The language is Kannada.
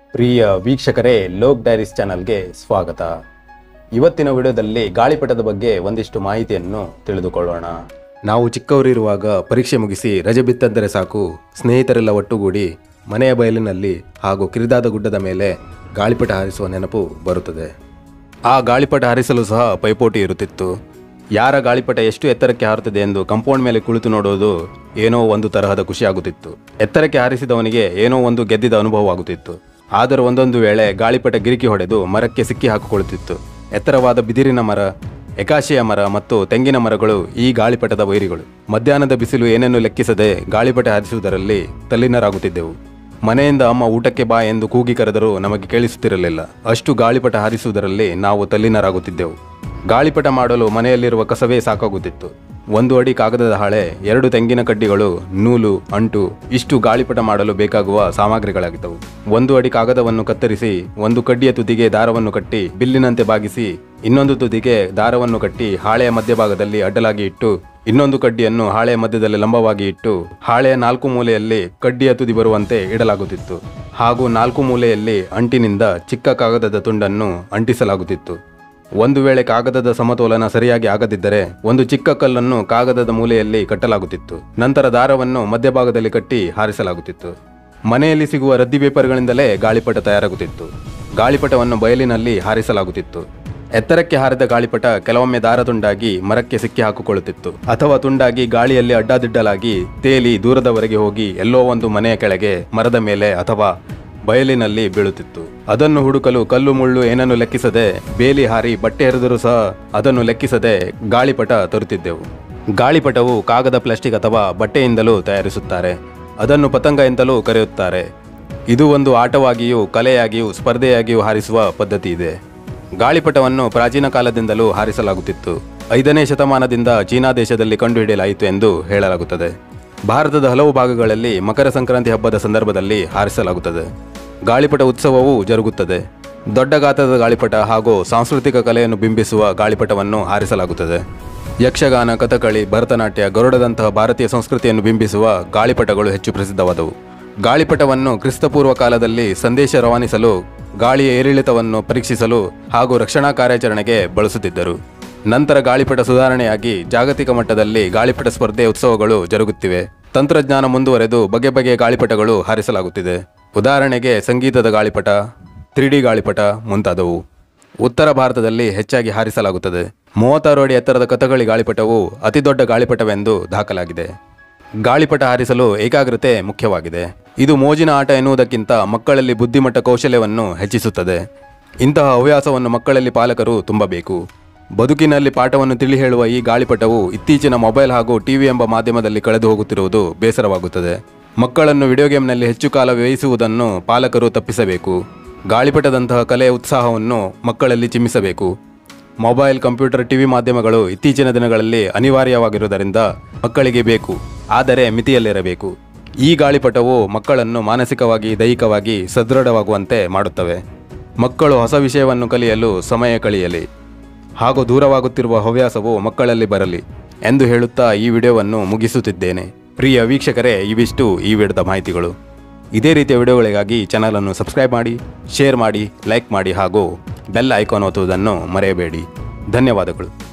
ಪ್ರಿಯ ವೀಕ್ಷಕರೇ ಲೋಕ್ ಡೈರೀಸ್ ಚಾನಲ್ಗೆ ಸ್ವಾಗತ ಇವತ್ತಿನ ವಿಡಿಯೋದಲ್ಲಿ ಗಾಳಿಪಟದ ಬಗ್ಗೆ ಒಂದಿಷ್ಟು ಮಾಹಿತಿಯನ್ನು ತಿಳಿದುಕೊಳ್ಳೋಣ ನಾವು ಚಿಕ್ಕವರಿರುವಾಗ ಪರೀಕ್ಷೆ ಮುಗಿಸಿ ರಜೆ ಬಿತ್ತಂದರೆ ಸಾಕು ಸ್ನೇಹಿತರೆಲ್ಲ ಒಟ್ಟುಗೂಡಿ ಮನೆಯ ಬಯಲಿನಲ್ಲಿ ಹಾಗೂ ಕಿರಿದಾದ ಗುಡ್ಡದ ಮೇಲೆ ಗಾಳಿಪಟ ಹಾರಿಸುವ ನೆನಪು ಬರುತ್ತದೆ ಆ ಗಾಳಿಪಟ ಹಾರಿಸಲು ಸಹ ಪೈಪೋಟಿ ಇರುತ್ತಿತ್ತು ಯಾರ ಗಾಳಿಪಟ ಎಷ್ಟು ಎತ್ತರಕ್ಕೆ ಹಾರುತ್ತದೆ ಎಂದು ಕಂಪೌಂಡ್ ಮೇಲೆ ಕುಳಿತು ನೋಡುವುದು ಏನೋ ಒಂದು ತರಹದ ಖುಷಿಯಾಗುತ್ತಿತ್ತು ಎತ್ತರಕ್ಕೆ ಹಾರಿಸಿದವನಿಗೆ ಏನೋ ಒಂದು ಗೆದ್ದಿದ ಅನುಭವವಾಗುತ್ತಿತ್ತು ಆದರೂ ಒಂದೊಂದು ವೇಳೆ ಗಾಳಿಪಟ ಗಿರಿಕಿ ಹೊಡೆದು ಮರಕ್ಕೆ ಸಿಕ್ಕಿ ಹಾಕಿಕೊಳ್ಳುತ್ತಿತ್ತು ಎತ್ತರವಾದ ಬಿದಿರಿನ ಮರ ಎಕಾಶಿಯ ಮರ ಮತ್ತು ತೆಂಗಿನ ಮರಗಳು ಈ ಗಾಳಿಪಟದ ವೈರಿಗಳು ಮಧ್ಯಾಹ್ನದ ಬಿಸಿಲು ಏನನ್ನು ಲೆಕ್ಕಿಸದೆ ಗಾಳಿಪಟ ಹಾರಿಸುವುದರಲ್ಲಿ ತಲ್ಲೀನರಾಗುತ್ತಿದ್ದೆವು ಮನೆಯಿಂದ ಅಮ್ಮ ಊಟಕ್ಕೆ ಬಾ ಎಂದು ಕೂಗಿ ಕರೆದರೂ ನಮಗೆ ಕೇಳಿಸುತ್ತಿರಲಿಲ್ಲ ಅಷ್ಟು ಗಾಳಿಪಟ ಹಾರಿಸುವುದರಲ್ಲಿ ನಾವು ತಲ್ಲೀನರಾಗುತ್ತಿದ್ದೆವು ಗಾಳಿಪಟ ಮಾಡಲು ಮನೆಯಲ್ಲಿರುವ ಕಸವೇ ಸಾಕಾಗುತ್ತಿತ್ತು ಒಂದು ಅಡಿ ಕಾಗದದ ಹಾಳೆ ಎರಡು ತೆಂಗಿನ ಕಡ್ಡಿಗಳು ನೂಲು ಅಂಟು ಇಷ್ಟು ಗಾಳಿಪಟ ಮಾಡಲು ಬೇಕಾಗುವ ಸಾಮಗ್ರಿಗಳಾಗಿದ್ದವು ಒಂದು ಅಡಿ ಕಾಗದವನ್ನು ಕತ್ತರಿಸಿ ಒಂದು ಕಡ್ಡಿಯ ತುದಿಗೆ ದಾರವನ್ನು ಕಟ್ಟಿ ಬಿಲ್ಲಿನಂತೆ ಬಾಗಿಸಿ ಇನ್ನೊಂದು ತುದಿಗೆ ದಾರವನ್ನು ಕಟ್ಟಿ ಹಾಳೆಯ ಮಧ್ಯಭಾಗದಲ್ಲಿ ಅಡ್ಡಲಾಗಿ ಇಟ್ಟು ಇನ್ನೊಂದು ಕಡ್ಡಿಯನ್ನು ಹಾಳೆಯ ಮಧ್ಯದಲ್ಲಿ ಲಂಬವಾಗಿ ಇಟ್ಟು ಹಾಳೆಯ ನಾಲ್ಕು ಮೂಲೆಯಲ್ಲಿ ಕಡ್ಡಿಯ ತುದಿ ಬರುವಂತೆ ಇಡಲಾಗುತ್ತಿತ್ತು ಹಾಗೂ ನಾಲ್ಕು ಮೂಲೆಯಲ್ಲಿ ಅಂಟಿನಿಂದ ಚಿಕ್ಕ ಕಾಗದದ ತುಂಡನ್ನು ಅಂಟಿಸಲಾಗುತ್ತಿತ್ತು ಒಂದು ವೇಳೆ ಕಾಗದದ ಸಮತೋಲನ ಸರಿಯಾಗಿ ಆಗದಿದ್ದರೆ ಒಂದು ಚಿಕ್ಕ ಕಲ್ಲನ್ನು ಕಾಗದದ ಮೂಲೆಯಲ್ಲಿ ಕಟ್ಟಲಾಗುತ್ತಿತ್ತು ನಂತರ ದಾರವನ್ನು ಮಧ್ಯಭಾಗದಲ್ಲಿ ಕಟ್ಟಿ ಹಾರಿಸಲಾಗುತ್ತಿತ್ತು ಮನೆಯಲ್ಲಿ ಸಿಗುವ ರದ್ದಿ ಪೇಪರ್ಗಳಿಂದಲೇ ಗಾಳಿಪಟ ತಯಾರಾಗುತ್ತಿತ್ತು ಗಾಳಿಪಟವನ್ನು ಬಯಲಿನಲ್ಲಿ ಹಾರಿಸಲಾಗುತ್ತಿತ್ತು ಎತ್ತರಕ್ಕೆ ಹಾರಿದ ಗಾಳಿಪಟ ಕೆಲವೊಮ್ಮೆ ದಾರ ತುಂಡಾಗಿ ಮರಕ್ಕೆ ಸಿಕ್ಕಿ ಹಾಕಿಕೊಳ್ಳುತ್ತಿತ್ತು ಅಥವಾ ತುಂಡಾಗಿ ಗಾಳಿಯಲ್ಲಿ ಅಡ್ಡಾದಿಡ್ಡಲಾಗಿ ತೇಲಿ ದೂರದವರೆಗೆ ಹೋಗಿ ಎಲ್ಲೋ ಒಂದು ಮನೆಯ ಕೆಳಗೆ ಮರದ ಮೇಲೆ ಅಥವಾ ಬಯಲಿನಲ್ಲಿ ಬೀಳುತ್ತಿತ್ತು ಅದನ್ನು ಹುಡುಕಲು ಕಲ್ಲು ಮುಳ್ಳು ಏನನ್ನು ಲೆಕ್ಕಿಸದೆ ಬೇಲಿ ಹಾರಿ ಬಟ್ಟೆ ಹರಿದರೂ ಸಹ ಅದನ್ನು ಲೆಕ್ಕಿಸದೆ ಗಾಳಿಪಟ ತರುತ್ತಿದ್ದೆವು ಗಾಳಿಪಟವು ಕಾಗದ ಪ್ಲಾಸ್ಟಿಕ್ ಅಥವಾ ಬಟ್ಟೆಯಿಂದಲೂ ತಯಾರಿಸುತ್ತಾರೆ ಅದನ್ನು ಪತಂಗ ಎಂತಲೂ ಕರೆಯುತ್ತಾರೆ ಇದು ಒಂದು ಆಟವಾಗಿಯೂ ಕಲೆಯಾಗಿಯೂ ಸ್ಪರ್ಧೆಯಾಗಿಯೂ ಹಾರಿಸುವ ಪದ್ಧತಿ ಇದೆ ಗಾಳಿಪಟವನ್ನು ಪ್ರಾಚೀನ ಕಾಲದಿಂದಲೂ ಹಾರಿಸಲಾಗುತ್ತಿತ್ತು ಐದನೇ ಶತಮಾನದಿಂದ ಚೀನಾ ದೇಶದಲ್ಲಿ ಕಂಡುಹಿಡಿಯಲಾಯಿತು ಎಂದು ಹೇಳಲಾಗುತ್ತದೆ ಭಾರತದ ಹಲವು ಭಾಗಗಳಲ್ಲಿ ಮಕರ ಸಂಕ್ರಾಂತಿ ಹಬ್ಬದ ಸಂದರ್ಭದಲ್ಲಿ ಹಾರಿಸಲಾಗುತ್ತದೆ ಗಾಳಿಪಟ ಉತ್ಸವವೂ ಜರುಗುತ್ತದೆ ದೊಡ್ಡ ಗಾತ್ರದ ಗಾಳಿಪಟ ಹಾಗೂ ಸಾಂಸ್ಕೃತಿಕ ಕಲೆಯನ್ನು ಬಿಂಬಿಸುವ ಗಾಳಿಪಟವನ್ನು ಹಾರಿಸಲಾಗುತ್ತದೆ ಯಕ್ಷಗಾನ ಕಥಕಳಿ ಭರತನಾಟ್ಯ ಗರುಡದಂತಹ ಭಾರತೀಯ ಸಂಸ್ಕೃತಿಯನ್ನು ಬಿಂಬಿಸುವ ಗಾಳಿಪಟಗಳು ಹೆಚ್ಚು ಪ್ರಸಿದ್ಧವಾದವು ಗಾಳಿಪಟವನ್ನು ಕ್ರಿಸ್ತಪೂರ್ವ ಕಾಲದಲ್ಲಿ ಸಂದೇಶ ರವಾನಿಸಲು ಗಾಳಿಯ ಏರಿಳಿತವನ್ನು ಪರೀಕ್ಷಿಸಲು ಹಾಗೂ ರಕ್ಷಣಾ ಕಾರ್ಯಾಚರಣೆಗೆ ಬಳಸುತ್ತಿದ್ದರು ನಂತರ ಗಾಳಿಪಟ ಸುಧಾರಣೆಯಾಗಿ ಜಾಗತಿಕ ಮಟ್ಟದಲ್ಲಿ ಗಾಳಿಪಟ ಸ್ಪರ್ಧೆ ಉತ್ಸವಗಳು ಜರುಗುತ್ತಿವೆ ತಂತ್ರಜ್ಞಾನ ಮುಂದುವರೆದು ಬಗೆ ಬಗೆಯ ಗಾಳಿಪಟಗಳು ಹಾರಿಸಲಾಗುತ್ತಿದೆ ಉದಾಹರಣೆಗೆ ಸಂಗೀತದ ಗಾಳಿಪಟ ತ್ರೀ ಡಿ ಗಾಳಿಪಟ ಮುಂತಾದವು ಉತ್ತರ ಭಾರತದಲ್ಲಿ ಹೆಚ್ಚಾಗಿ ಹಾರಿಸಲಾಗುತ್ತದೆ ಮೂವತ್ತಾರು ಅಡಿ ಎತ್ತರದ ಕಥಕಳಿ ಗಾಳಿಪಟವು ಅತಿದೊಡ್ಡ ಗಾಳಿಪಟವೆಂದು ದಾಖಲಾಗಿದೆ ಗಾಳಿಪಟ ಹಾರಿಸಲು ಏಕಾಗ್ರತೆ ಮುಖ್ಯವಾಗಿದೆ ಇದು ಮೋಜಿನ ಆಟ ಎನ್ನುವುದಕ್ಕಿಂತ ಮಕ್ಕಳಲ್ಲಿ ಬುದ್ಧಿಮಟ್ಟ ಕೌಶಲ್ಯವನ್ನು ಹೆಚ್ಚಿಸುತ್ತದೆ ಇಂತಹ ಹವ್ಯಾಸವನ್ನು ಮಕ್ಕಳಲ್ಲಿ ಪಾಲಕರು ತುಂಬಬೇಕು ಬದುಕಿನಲ್ಲಿ ಪಾಠವನ್ನು ತಿಳಿ ಹೇಳುವ ಈ ಗಾಳಿಪಟವು ಇತ್ತೀಚಿನ ಮೊಬೈಲ್ ಹಾಗೂ ಟಿವಿ ಎಂಬ ಮಾಧ್ಯಮದಲ್ಲಿ ಕಳೆದು ಹೋಗುತ್ತಿರುವುದು ಬೇಸರವಾಗುತ್ತದೆ ಮಕ್ಕಳನ್ನು ವಿಡಿಯೋ ಗೇಮ್ನಲ್ಲಿ ಹೆಚ್ಚು ಕಾಲ ವ್ಯಯಿಸುವುದನ್ನು ಪಾಲಕರು ತಪ್ಪಿಸಬೇಕು ಗಾಳಿಪಟದಂತಹ ಕಲೆಯ ಉತ್ಸಾಹವನ್ನು ಮಕ್ಕಳಲ್ಲಿ ಚಿಮ್ಮಿಸಬೇಕು ಮೊಬೈಲ್ ಕಂಪ್ಯೂಟರ್ ಟಿವಿ ಮಾಧ್ಯಮಗಳು ಇತ್ತೀಚಿನ ದಿನಗಳಲ್ಲಿ ಅನಿವಾರ್ಯವಾಗಿರುವುದರಿಂದ ಮಕ್ಕಳಿಗೆ ಬೇಕು ಆದರೆ ಮಿತಿಯಲ್ಲಿರಬೇಕು ಈ ಗಾಳಿಪಟವು ಮಕ್ಕಳನ್ನು ಮಾನಸಿಕವಾಗಿ ದೈಹಿಕವಾಗಿ ಸದೃಢವಾಗುವಂತೆ ಮಾಡುತ್ತವೆ ಮಕ್ಕಳು ಹೊಸ ವಿಷಯವನ್ನು ಕಲಿಯಲು ಸಮಯ ಕಳೆಯಲಿ ಹಾಗೂ ದೂರವಾಗುತ್ತಿರುವ ಹವ್ಯಾಸವು ಮಕ್ಕಳಲ್ಲಿ ಬರಲಿ ಎಂದು ಹೇಳುತ್ತಾ ಈ ವಿಡಿಯೋವನ್ನು ಮುಗಿಸುತ್ತಿದ್ದೇನೆ ಪ್ರಿಯ ವೀಕ್ಷಕರೇ ಇವಿಷ್ಟು ಈ ವಿಡಿಯೋದ ಮಾಹಿತಿಗಳು ಇದೇ ರೀತಿಯ ವಿಡಿಯೋಗಳಿಗಾಗಿ ಚಾನಲನ್ನು ಸಬ್ಸ್ಕ್ರೈಬ್ ಮಾಡಿ ಶೇರ್ ಮಾಡಿ ಲೈಕ್ ಮಾಡಿ ಹಾಗೂ ಬೆಲ್ ಐಕಾನ್ ಒತ್ತುವುದನ್ನು ಮರೆಯಬೇಡಿ ಧನ್ಯವಾದಗಳು